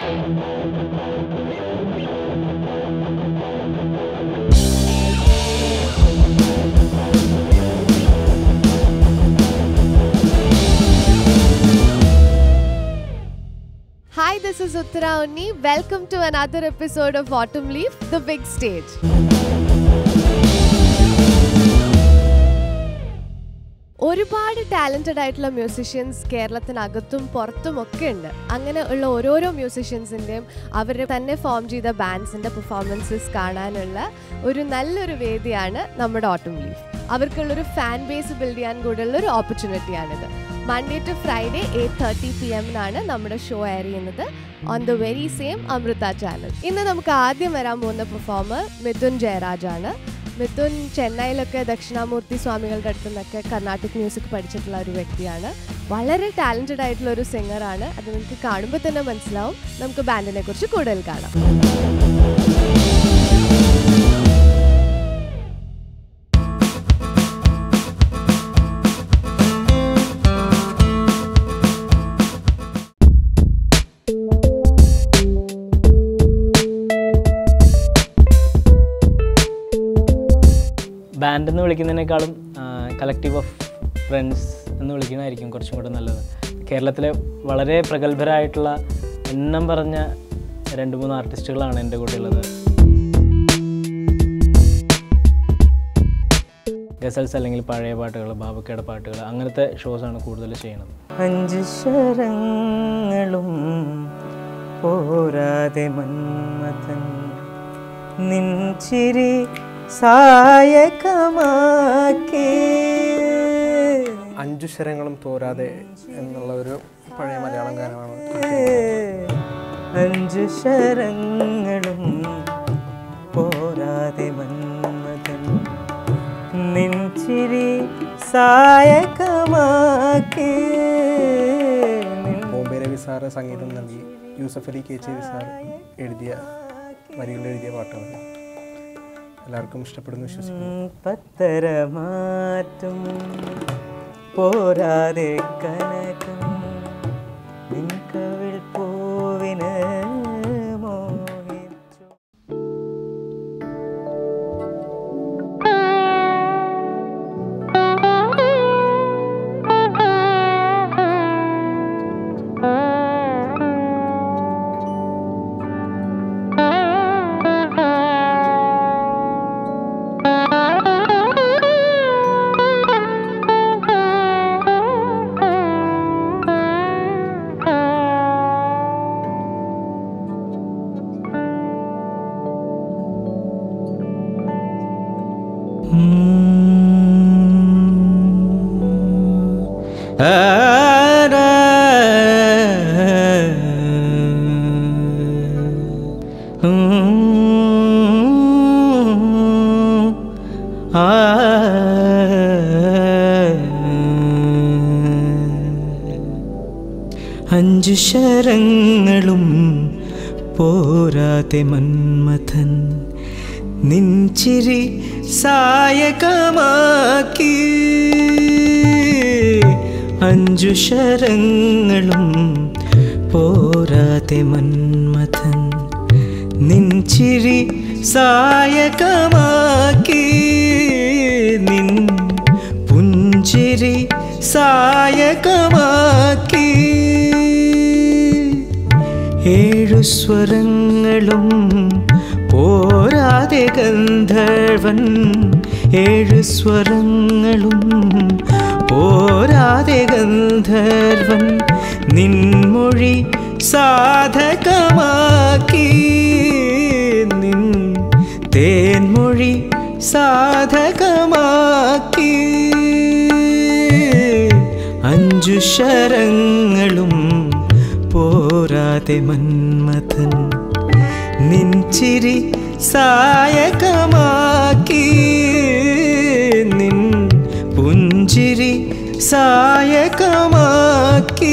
Hi, this is Uttara Unni. Welcome to another episode of Autumn Leaf, the big stage. ഒരുപാട് talented ആയിട്ടുള്ള musicians കേരളത്തിനകത്തും പുറത്തും ഒക്കെ ഉണ്ട് അങ്ങനെ ഉള്ള ഓരോരോ മ്യൂസിഷ്യൻസിൻ്റെയും അവർ തന്നെ ഫോം ചെയ്ത ബാൻഡ്സിൻ്റെ പെർഫോമൻസസ് കാണാനുള്ള ഒരു നല്ലൊരു വേദിയാണ് നമ്മുടെ ഓട്ടം ലീഫ് അവർക്കുള്ളൊരു ഫാൻ ബേസ് ബിൽഡ് ചെയ്യാൻ കൂടെയുള്ള ഒരു ഓപ്പർച്യൂണിറ്റിയാണിത് Monday to Friday eight thirty P എമ്മിനാണ് നമ്മുടെ ഷോ എയർ ചെയ്യുന്നത് on the very same Amrita channel ഇന്ന് നമുക്ക് ആദ്യം വരാൻ പോകുന്ന പെർഫോമർ മിഥുൻ ജയരാജാണ് മിഥുൻ ചെന്നൈയിലൊക്കെ ദക്ഷിണാമൂർത്തി സ്വാമികളുടെ അടുത്ത് നിന്നൊക്കെ കർണാട്ടിക് മ്യൂസിക് പഠിച്ചിട്ടുള്ള ഒരു വ്യക്തിയാണ് വളരെ ടാലൻറ്റഡ് ആയിട്ടുള്ള ഒരു സിംഗറാണ് അത് നിങ്ങൾക്ക് കാണുമ്പോൾ തന്നെ മനസ്സിലാവും നമുക്ക് ബാൻഡിനെ കുറിച്ച് കൂടുതൽ കാണാം ബാൻഡ് എന്ന് വിളിക്കുന്നതിനേക്കാളും കളക്റ്റീവ് ഓഫ് ഫ്രണ്ട്സ് എന്ന് വിളിക്കുന്നതായിരിക്കും കുറച്ചും കൂടെ നല്ലത് കേരളത്തിലെ വളരെ പ്രഗത്ഭരായിട്ടുള്ള എണ്ണം പറഞ്ഞ രണ്ട് മൂന്ന് ആർട്ടിസ്റ്റുകളാണ് എൻ്റെ കൂടെ ഉള്ളത് ഗസൽസ് അല്ലെങ്കിൽ പഴയ പാട്ടുകൾ ബാബുക്കയുടെ പാട്ടുകൾ അങ്ങനത്തെ ഷോസാണ് കൂടുതൽ ചെയ്യുന്നത് അഞ്ച് ശരങ്ങളും പോരാതെ മന്മഥൻ നിൻചിരി സായകമാക്കേ അഞ്ചു ശരങ്ങളും തോരാതെ എന്നുള്ള ഒരു പഴയ മലയാളം ഗാനമാണ് അഞ്ച് ശരങ്ങളും പോരാതെ മന്മഥൻ നിൻചിരി സായകമാക്കേ നിൻ ബോംബെ രവി സാറ് സംഗീതം നൽകി യൂസഫ് അലി കേച്ചേരി സാർ എഴുതിയ വരികൾ എഴുതിയ പാട്ടാണ് എല്ലാവർക്കും ഇഷ്ടപ്പെടുന്നു വിശ്വസിക്കുന്നു പത്തരമാറ്റും പോരാതെ കനകം നിൻകവിൾ പൂവിന് മോഹിച്ചു അഞ്ചു ശരങ്ങളും പോരാതെ മന്മഥൻ നിൻചിരി സായകമാക്കി അഞ്ചു ശരങ്ങളും പോരാതെ മന്മഥൻ നിൻചിരി സായകമാക്കി നിൻ പുഞ്ചിരി സായകമാക്കി ഏഴു സ്വരങ്ങളും പോരാതെ ഗന്ധർവൻ ഏഴു സ്വരങ്ങളും പോരാതെ ഗന്ധർവൻ നിൻമൊഴി സാധകമാക്കി നിൻ തേൻമൊഴി സാധകമാക്കി അഞ്ചു ശരങ്ങളും പോരാതെ മന്മഥൻ നിൻചിരി സായകമാക്കി നിൻ പുഞ്ചിരി സായകമാക്കി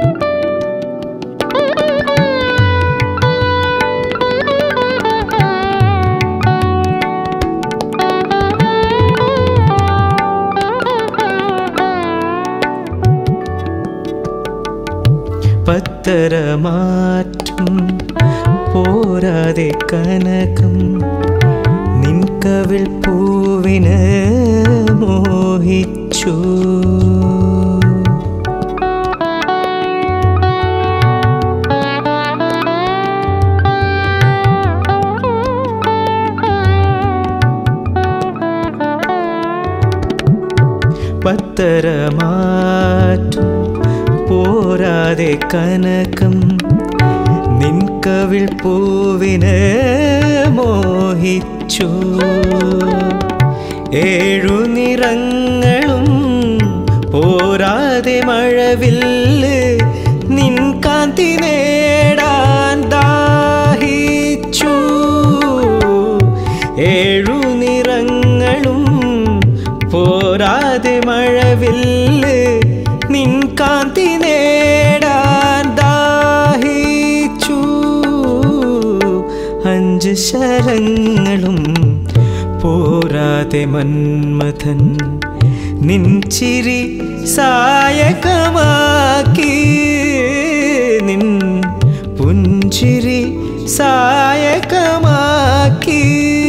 Thank you. പത്തരമാറ്റും പോരാതെ കനകം നിൻകവിൽ പൂവിന് മോഹിച്ചു പത്തരമാറ്റും പോരാതെ കനകം നിൻകവിൾ പൂവിന് മോഹിച്ചു ഏഴു നിറങ്ങളും പോരാതെ മഴവില്ല് നിൻ കാന്തി നേടാൻ ദാഹിച്ചു ഏഴു നിറങ്ങളും പോരാതെ മഴവില്ല് നിൻ കാന്തി നേടാൻ ദാഹിച്ചു അഞ്ച് ശരങ്ങളും പോരാതെ മന്മഥൻ നിൻ ചിരി സായകമാക്കി നിൻ പുഞ്ചിരി സായകമാക്കി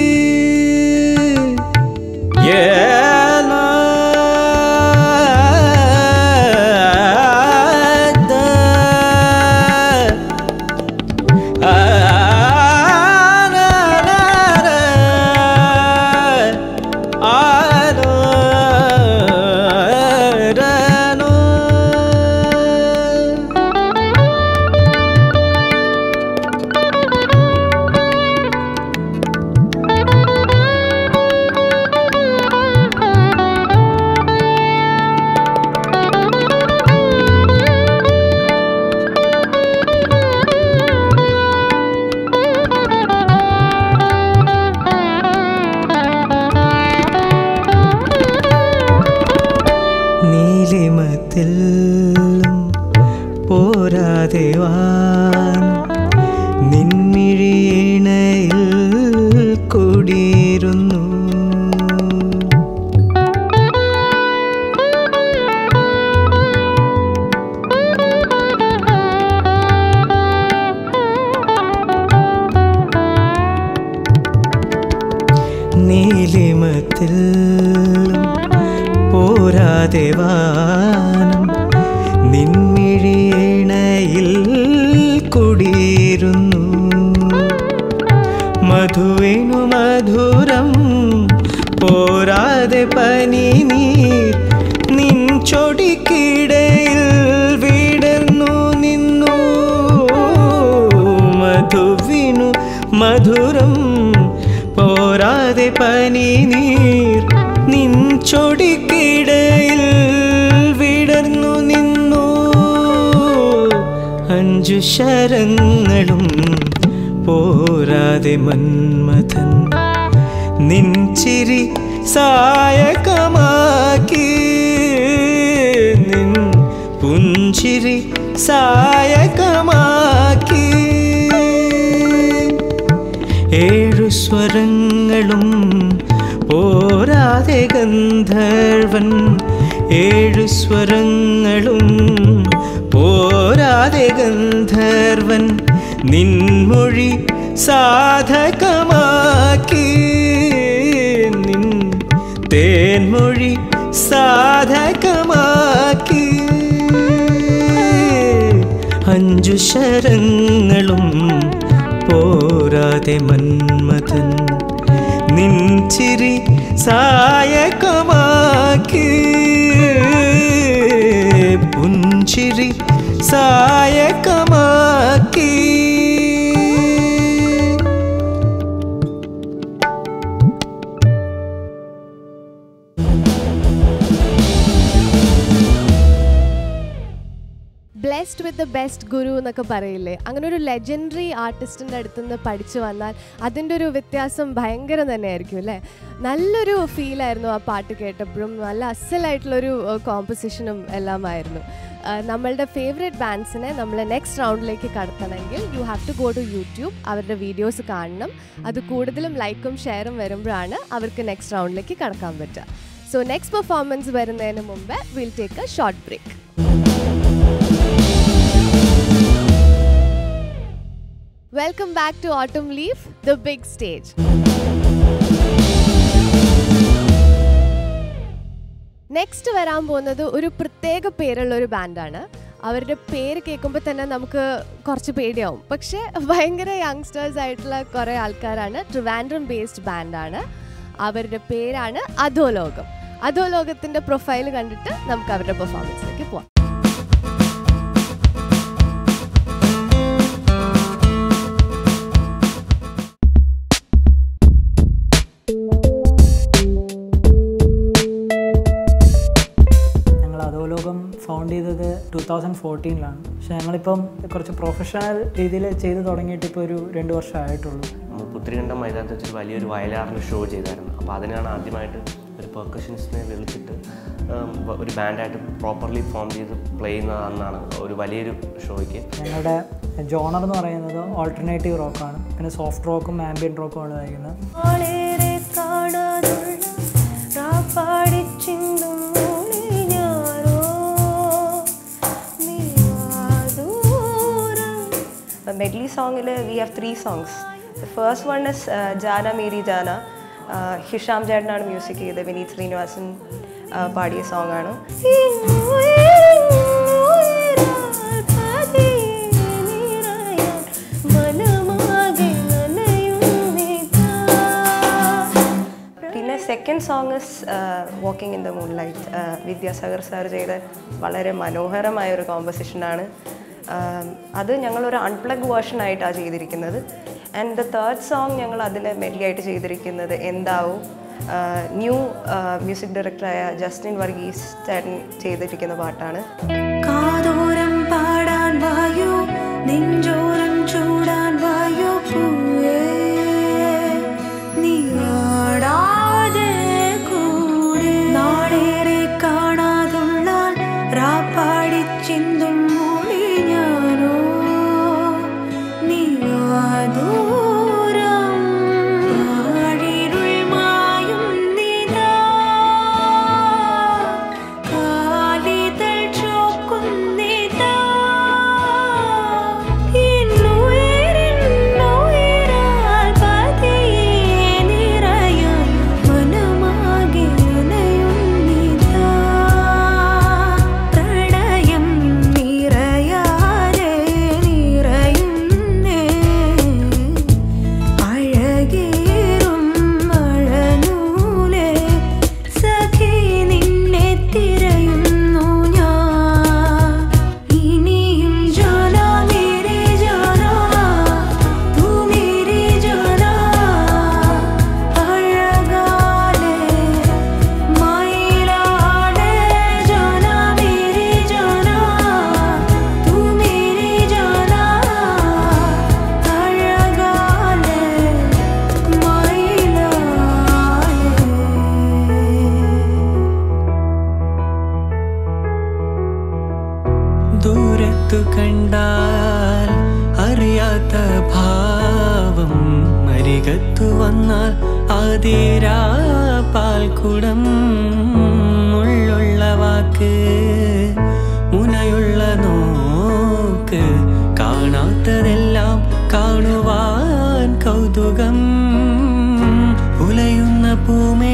നീലിമത്തിലും പോരാതെ വാൻ നിൻമിഴിയിണയിൽ കുടിയിരുന്നു നീലിമത്തിലും പോരാതെ വാനം നിൻമിഴിയിണയിൽ കുടിയിരുന്നു മധുവിനു മധുരം പോരാതെ പനി നീർ നിൻ ചൊടിക്കിടയിൽ വിടന്നു നിന്നു മധുവിനു മധുരം പോരാതെ പനി നീർ നിൻ ചൊടിക്കിടയിൽ വിടർന്നു നിന്നു അഞ്ചു ശരങ്ങളും പോരാതെ മന്മഥൻ നിൻ ചിരി സായകമാക്കി നിൻ പുഞ്ചിരി സായകമാക്കി ഏഴു സ്വരങ്ങളും പോരാതെ ഗന്ധർവൻ ഏഴു സ്വരങ്ങളും പോരാതെ ഗന്ധർവൻ നിൻമൊഴി സാധകമാക്കി നിൻ തേൻമൊഴി സാധകമാക്കി അഞ്ചു ശരങ്ങളും പോരാതെ മന്മഥൻ നിൻ ചിരി സായകമാക്കി പുഞ്ചിരി സായകമാക്കി blessed with the best guru എന്നൊക്കെ പറയില്ലേ അങ്ങനെ ഒരു ലെജൻഡറി ആർട്ടിസ്റ്റിൻ്റെ അടുത്ത് നിന്ന് പഠിച്ചു വന്നാൽ അതിൻ്റെ ഒരു വ്യത്യാസം ഭയങ്കര തന്നെയായിരിക്കും അല്ലേ നല്ലൊരു ഫീലായിരുന്നു ആ പാട്ട് കേട്ടപ്പോഴും നല്ല അസലായിട്ടുള്ളൊരു കോമ്പസിഷനും എല്ലാമായിരുന്നു ആ, നമ്മളുടെ ഫേവറേറ്റ് ബാൻഡ്സിനെ നമ്മൾ നെക്സ്റ്റ് റൗണ്ടിലേക്ക് കടത്തണമെങ്കിൽ you have to go to YouTube അവരുടെ വീഡിയോസ് കാണണം അത് കൂടുതലും ലൈക്കും ഷെയറും വരുമ്പോഴാണ് അവർക്ക് നെക്സ്റ്റ് റൗണ്ടിലേക്ക് കടക്കാൻ പറ്റുക സോ നെക്സ്റ്റ് പെർഫോമൻസ് വരുന്നതിന് മുമ്പ് will take a short break welcome back to autumn leaf the big stage next വരാൻ പോകുന്നത് ഒരു പ്രത്യേക പേരുള്ള ഒരു ബാൻഡാണ് അവരുടെ പേര് കേൾക്കുമ്പോൾ തന്നെ നമുക്ക് കുറച്ച് പേടിയാവും പക്ഷേ ഭയങ്കര യങ്സ്റ്റേഴ്സ് ആയിട്ടുള്ള കുറേ ആൾക്കാരാണ് ട്രിവാൻഡ്രം ബേസ്ഡ് ബാൻഡാണ് അവരുടെ പേരാണ് അധോലോകം അധോലോകത്തിൻ്റെ പ്രൊഫൈൽ കണ്ടിട്ട് നമുക്ക് അവരുടെ പെർഫോമൻസിലേക്ക് പോവാം ഞങ്ങൾ അധോലോകം ഫൗണ്ട് ചെയ്തത് ടൂ തൗസൻഡ് ഫോർട്ടീനിലാണ് പക്ഷെ ഞങ്ങളിപ്പം കുറച്ച് പ്രൊഫഷണൽ രീതിയിൽ ചെയ്ത് തുടങ്ങിയിട്ട് ഇപ്പോൾ ഒരു രണ്ട് വർഷം ആയിട്ടുള്ളൂ പുത്തിരികണ്ഠം മൈതാനത്ത് വെച്ചൊരു വലിയൊരു വയലാറിൻ്റെ ഷോ ചെയ്തായിരുന്നു അപ്പോൾ അതിനാണ് ആദ്യമായിട്ട് ഒരു പെർക്കഷനിസ്റ്റിനെ വിളിച്ചിട്ട് ഉം, ഒരു ബാൻഡായിട്ട് പ്രോപ്പർലി ഫോം ചെയ്ത് പ്ലേ ചെയ്യുന്നത് അന്നാണ് ഒരു വലിയൊരു ഷോയ്ക്ക് ഞങ്ങളുടെ ജോണർ എന്ന് പറയുന്നത് ഓൾട്ടർനേറ്റീവ് റോക്കാണ് പിന്നെ സോഫ്റ്റ് റോക്കും ആംബിയൻ റോക്കും ആണ് കഴിക്കുന്നത് ആളേറെ കാണാതുള്ള രാപ്പാടിച്ചിന്തും മൂളിഞ്ഞാരോ മെഡ്ലി സോങ്ങിൽ we have three songs the first one is Jaana Meri Jaana Hisham ചേട്ടനാണ് മ്യൂസിക് ചെയ്തത് വിനീത് ശ്രീനിവാസൻ uh, പാടിയ സോങ് ആണ് മനമാകെ പിന്നെ second song is walking in the moonlight Vidyasagar sir ചെയ്ത വളരെ മനോഹരമായ ഒരു കോമ്പസിഷനാണ് അത് ഞങ്ങളൊരു അൺപ്ലഗ് വേർഷൻ ആയിട്ടാണ് ചെയ്തിരിക്കുന്നത് ആൻഡ് ദ തേർഡ് സോങ് ഞങ്ങൾ അതിൽ മെഡ്ലി ആയിട്ട് ചെയ്തിരിക്കുന്നത് എന്താവും ന്യൂ മ്യൂസിക് ഡയറക്ടറായ ജസ്റ്റിൻ വർഗീസ് ചേട്ടൻ ചെയ്തിരിക്കുന്ന പാട്ടാണ് കാതോരം പാടാൻ വായു നെഞ്ചോരം ചൂടാൻ വായു പൂവേ നീടാതെ കൂടെ നാടേറെ കാണാതുള്ള റാപ്പാടി ചിന്തും മൂളി ഞാനോ നീയാദൂരം ആഴിരുൾ മായും നിതാ കാലിതൾ ചോക്കുന്നിതാ ഇന്നുയരിന്നുയരാൽ പതിയെ നിറയാൻ മനമാകെ അലയുന്നിതാ പ്രണയം നിറയാതെ നിറയുന്നേ അഴകേറും മഴനൂലേ സഖി നിന്നെ തിരയുന്നു ഞാൻ ഇനിയും ജാന മേരെ ജാന തൂ മേരെ ജാന അഴകാലേ മയിലാടേ ജാന മേരെ ജാന തൂ മേരെ ജാന അഴകാലേ ദൂരത്തു കണ്ടാൽ അറിയാത്ത ഭാവം അരികത്തു വന്നാൽ ആതിരാ പാൽക്കുടം മുള്ളുള്ള വാക്ക് മുനയുള്ള നോക്ക് കാണാത്തതെല്ലാം കാണുവാൻ കൗതുകം ഉലയുന്ന പൂമേ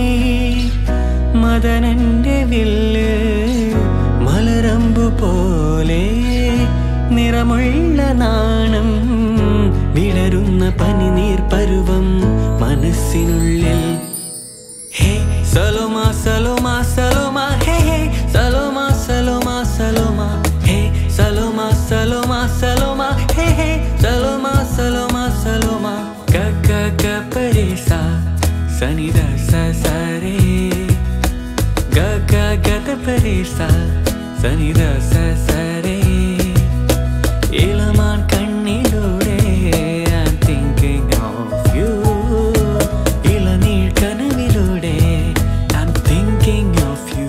മദനന്റെ വില്ല് മലരമ്പു പോലെ നിറമുള്ള നാണം വിടരുന്ന പനിനീർ പരുവം മനസ്സിനുള്ളിൽ ഹേ സലോമ സലോമ സലോമ ഹേ ഹേ സലോമ സലോമ സലോമ ഹേ സലോമ സലോമ സലോമ ഹേ ഹേ സലോമ സലോമ സലോമ ക ക ക പരേ സ സനി ദ സ സ രേ ಗ ಗ ಗದ ಪರೇ ಸ സനി ദ സ സ രേ ഇളമാൻ കണ്ണിലൂടെ I'm thinking of you ഇളനീൾ കനവിലൂടെ I'm thinking of you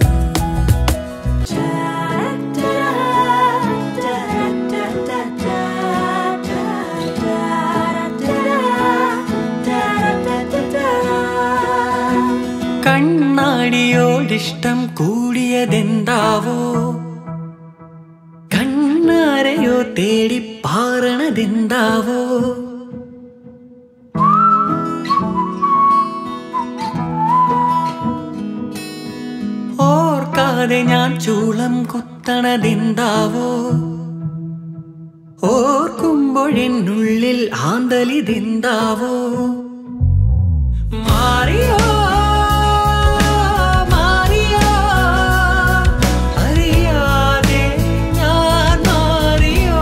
കണ്ണാടിയോടിഷ്ടം കൂടിയതെന്താവോ കണ്ണാരയോ തേടി പാറണതെന്താവോ അറിയാതെ ഞാൻ ചൂളം കുത്തണതെന്താവോ ഓർക്കുമ്പോഴെന്നുള്ളിൽ ആന്തലിതെന്താവോ മാറിയോ മാറിയോ അറിയാതെ ഞാൻ മാറിയോ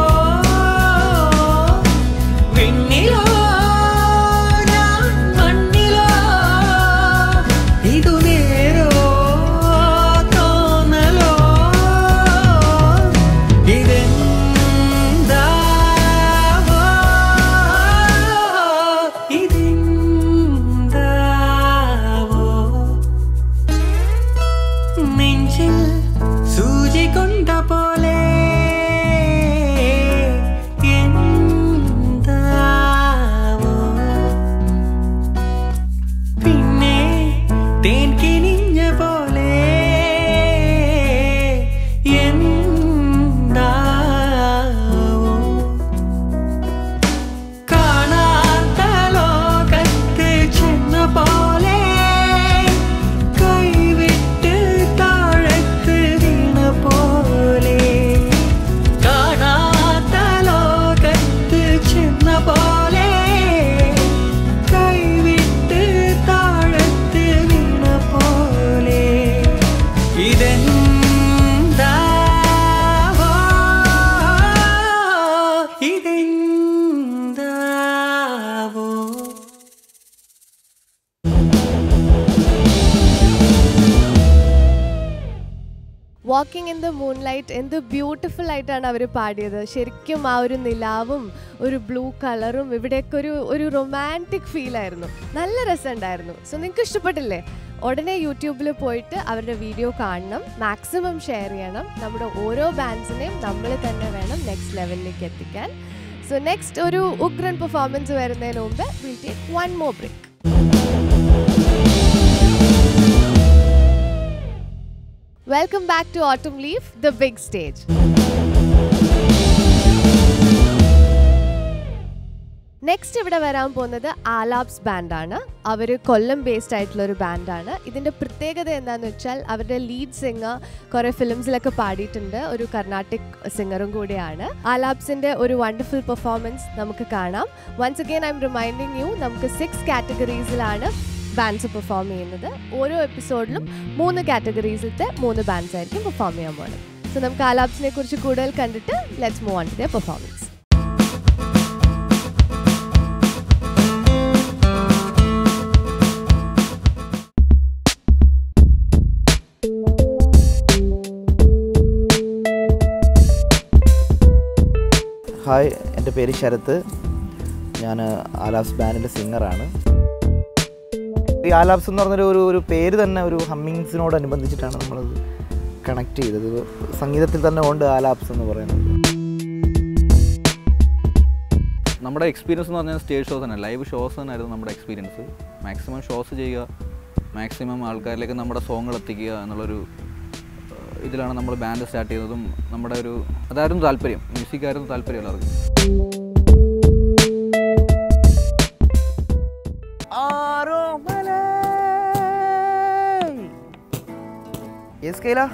വിണ്ണിലോ ഞാൻ മണ്ണിലോ ഇതു നേരോ തോന്നലോ ഇതെന്താവോ ഇതെന്താവോ നെഞ്ചിൽ സൂചി കൊണ്ട പോലെ എന്താവോ പിന്നെ തേൻ കിനിഞ്ഞ പോലെ എന്താവോ കാണാത്ത ലോകത്ത് ചെന്ന പോലെ കൈവിട്ട് താഴത്ത് വീണ പോലെ കാണാത്ത ലോകത്ത് ചെന്ന പോലെ കൈവിട്ട് താഴത്ത് വീണ പോലെ ഇതെന്താവോ ഇതെന്താവോ വാക്കിംഗ് ഇൻ ദ മൂൺലൈറ്റ് എന്ത് ബ്യൂട്ടിഫുൾ ആയിട്ടാണ് അവർ പാടിയത് ശരിക്കും ആ ഒരു നിലാവും ഒരു ബ്ലൂ കളറും ഇവിടെയൊക്കെ ഒരു ഒരു റൊമാൻറ്റിക് ഫീൽ ആയിരുന്നു നല്ല രസമുണ്ടായിരുന്നു സോ നിങ്ങൾക്ക് ഇഷ്ടപ്പെട്ടില്ലേ ഉടനെ യൂട്യൂബിൽ പോയിട്ട് അവരുടെ വീഡിയോ കാണണം മാക്സിമം ഷെയർ ചെയ്യണം നമ്മുടെ ഓരോ ബാൻഡ്സിനെയും നമ്മൾ തന്നെ വേണം നെക്സ്റ്റ് ലെവലിലേക്ക് എത്തിക്കാൻ സോ നെക്സ്റ്റ് ഒരു ഉഗ്രൻ പെർഫോമൻസ് വരുന്നതിന് മുമ്പ് will take one more break welcome back to autumn leaf the big stage next ഇവിടെ വരാൻ പോകുന്നത് ആലാപ്സ് ബാൻഡാണ് അവർ കൊല്ലം ബേസ്ഡ് ആയിട്ടുള്ള ഒരു ബാൻഡാണ് ഇതിൻ്റെ പ്രത്യേകത എന്താണെന്ന് വെച്ചാൽ അവരുടെ ലീഡ് സിംഗർ കുറേ ഫിലിംസിലൊക്കെ പാടിയിട്ടുണ്ട് ഒരു കർണാട്ടിക് സിംഗറും കൂടിയാണ് ആലാപ്സിൻ്റെ ഒരു വണ്ടർഫുൾ പെർഫോമൻസ് നമുക്ക് കാണാം once again I'm reminding you നമുക്ക് സിക്സ് കാറ്റഗറീസിലാണ് ബാൻഡ്സ് പെർഫോം ചെയ്യുന്നത് ഓരോ എപ്പിസോഡിലും മൂന്ന് കാറ്റഗറീസിലത്തെ മൂന്ന് ബാൻഡ്സ് ആയിരിക്കും പെർഫോം ചെയ്യാൻ പോകുന്നത് സോ നമുക്ക് ആലാപ്സിനെ കുറിച്ച് കൂടുതൽ കണ്ടിട്ട് let's move on to the performance hi എൻ്റെ പേര് ശരത്ത് ഞാൻ ആലാപ്സ് ബാൻഡിൻ്റെ സിംഗറാണ് ഈ ആലാപ്സ് എന്ന് പറഞ്ഞൊരു ഒരു ഒരു പേര് തന്നെ ഒരു ഹമ്മിങ്സിനോടനുബന്ധിച്ചിട്ടാണ് നമ്മളത് കണക്ട് ചെയ്തത് സംഗീതത്തിൽ തന്നെ ഉണ്ട് ആലാപ്സ് എന്ന് പറയുന്നത് നമ്മുടെ എക്സ്പീരിയൻസ് എന്ന് പറഞ്ഞാൽ സ്റ്റേജ് ഷോസ് തന്നെ ലൈവ് ഷോസ് തന്നെയായിരുന്നു നമ്മുടെ എക്സ്പീരിയൻസ് മാക്സിമം ഷോസ് ചെയ്യുക മാക്സിമം ആൾക്കാരിലേക്ക് നമ്മുടെ സോങ്ങുകൾ എത്തിക്കുക എന്നുള്ളൊരു ഏഹ്, ഇതിലാണ് നമ്മൾ ബാൻഡ് സ്റ്റാർട്ട് ചെയ്തതും നമ്മുടെ ഒരു അതായിരുന്നു താല്പര്യം മ്യൂസിക് ആയിരുന്നു താല്പര്യം എല്ലാവർക്കും ഏത് സ്കെയിലാ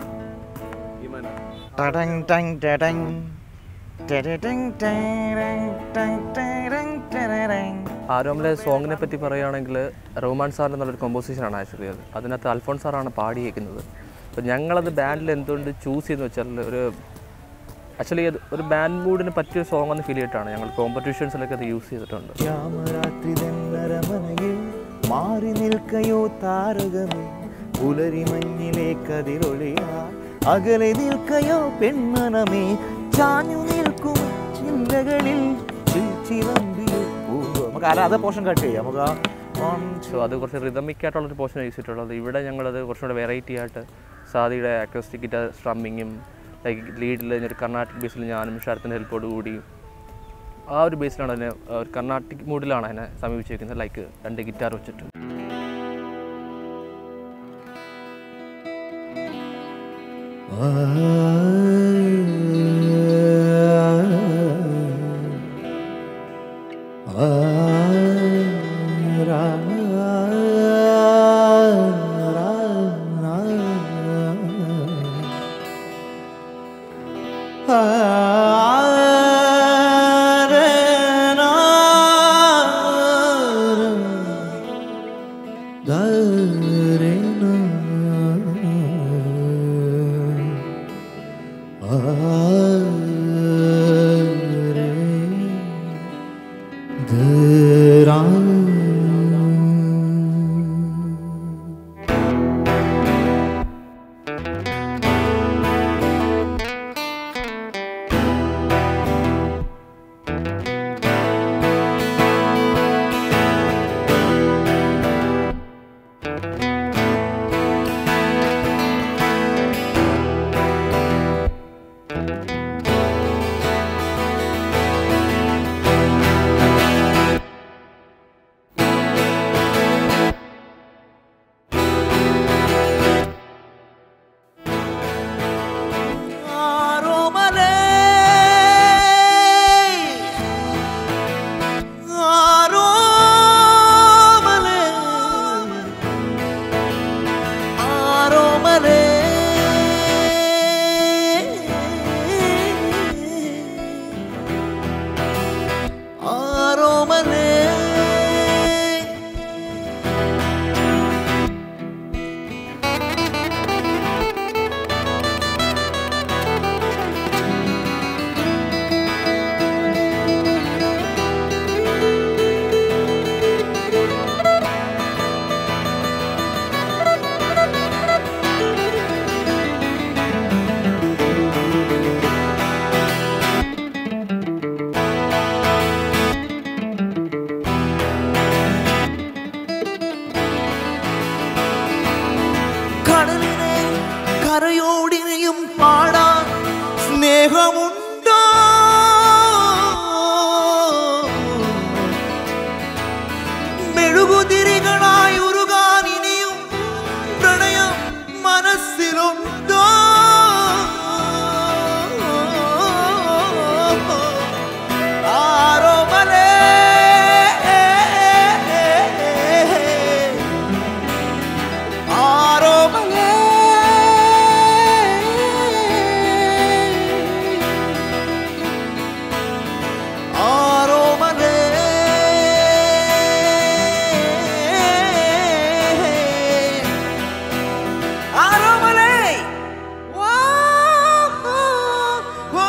ടടങ് ടങ് ടടങ് ടടടങ് ടടങ് ടങ് ടടങ് ടടടങ്. ആരോമിലെ സോങ്ങിനെ പറ്റി പറയുകയാണെങ്കിൽ റഹ്മാൻ സാർ എന്നുള്ളൊരു കോമ്പോസിഷനാണ് ആക്ച്വലി അത് അതിനകത്ത് അൽഫോൺ സാറാണ് പാടിയേക്കുന്നത് അപ്പോൾ ഞങ്ങളത് ബാൻഡിൽ എന്തുകൊണ്ട് ചൂസ് ചെയ്തെന്ന് വെച്ചാൽ ഒരു ആക്ച്വലി അത് ഒരു ബാൻഡ് മൂഡിന് പറ്റിയ സോങ് എന്ന് ഫീൽ ചെയ്തിട്ടാണ് ഞങ്ങൾ കോമ്പറ്റീഷൻസിലൊക്കെ അത് യൂസ് ചെയ്തിട്ടുണ്ട് രാമരാത്രി തെന്നരമനയിൽ മാറി നിൽക്കയോ താരകമേ പുലരി മഞ്ഞിലെ കതിരൊളിയാ അകലെ നിൽക്കയോ പെൺമനമേ ചാഞ്ഞു നിൽക്കും ചിന്തകളിൽ ചിലമ്പിയോ പൂവോ. നമുക്ക് അല്ല അത് പോർഷൻ കട്ട് ചെയ്യാം നമുക്ക് ആ one, സോ അത് കുറച്ച് റിതമിക് ആയിട്ടുള്ളൊരു പോർഷൻ യൂസ് ചെയ്തിട്ടുള്ളത് ഇവിടെ ഞങ്ങളത് കുറച്ചും കൂടെ വെറൈറ്റി ആയിട്ട് സാദിയുടെ അക്കോസ്റ്റിക് ഗിറ്റാർ സ്ട്രമ്മിങ്ങും ലൈക്ക് ലീഡിൽ ഒരു കർണാട്ടിക് ബേസിൽ ഞാനും ഷരത്തിൻ്റെ ഹെൽപ്പോട് കൂടി ആ ഒരു ബേസിലാണ് അതിനെ ആ, ഒരു കർണാട്ടിക് മൂഡിലാണ് അതിനെ സമീപിച്ചിരിക്കുന്നത് ലൈക്ക് രണ്ട് ഗിറ്റാർ വെച്ചിട്ട് കടലിനെ കരയോടിനെയും പാടാൻ സ്നേഹമുണ്ടോ മെഴുകുതിരികളായി ഉരുകാൻ ഇനിയും പ്രണയം മനസ്സിലുണ്ടോ ആരോമലേ ആരോമലേ ആരോമലേ ആരോമലേ വാ വാ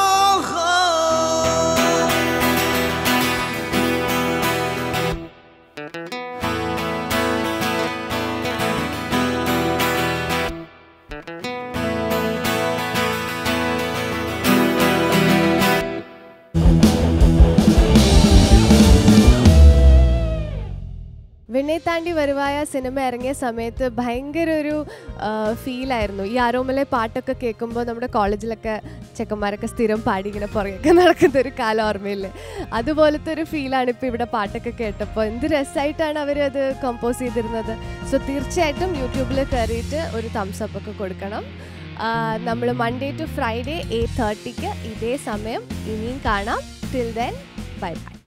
വിണ്ണെ താണ്ടി വരുവായ സിനിമ ഇറങ്ങിയ സമയത്ത് ഭയങ്കര ഒരു ഫീലായിരുന്നു ഈ ആരോമലെ പാട്ടൊക്കെ കേൾക്കുമ്പോൾ നമ്മുടെ കോളേജിലൊക്കെ ചെക്കന്മാരൊക്കെ സ്ഥിരം പാടി ഇങ്ങനെ പുറകെയൊക്കെ നടക്കുന്ന ഒരു കാലം ഓർമ്മയില്ലേ അതുപോലത്തെ ഒരു ഫീലാണ് ഇപ്പോൾ ഇവിടെ പാട്ടൊക്കെ കേട്ടപ്പോൾ എന്ത് രസമായിട്ടാണ് അവർ അത് കമ്പോസ് ചെയ്തിരുന്നത് സോ തീർച്ചയായിട്ടും യൂട്യൂബിൽ കയറിയിട്ട് ഒരു തംസ് അപ്പ് ഒക്കെ കൊടുക്കണം നമ്മൾ മൺഡേ ടു ഫ്രൈഡേ എയ്റ്റ് തേർട്ടിക്ക് ഇതേ സമയം ഇനിയും കാണാം ടിൽ ദെൻ ബൈ ബൈ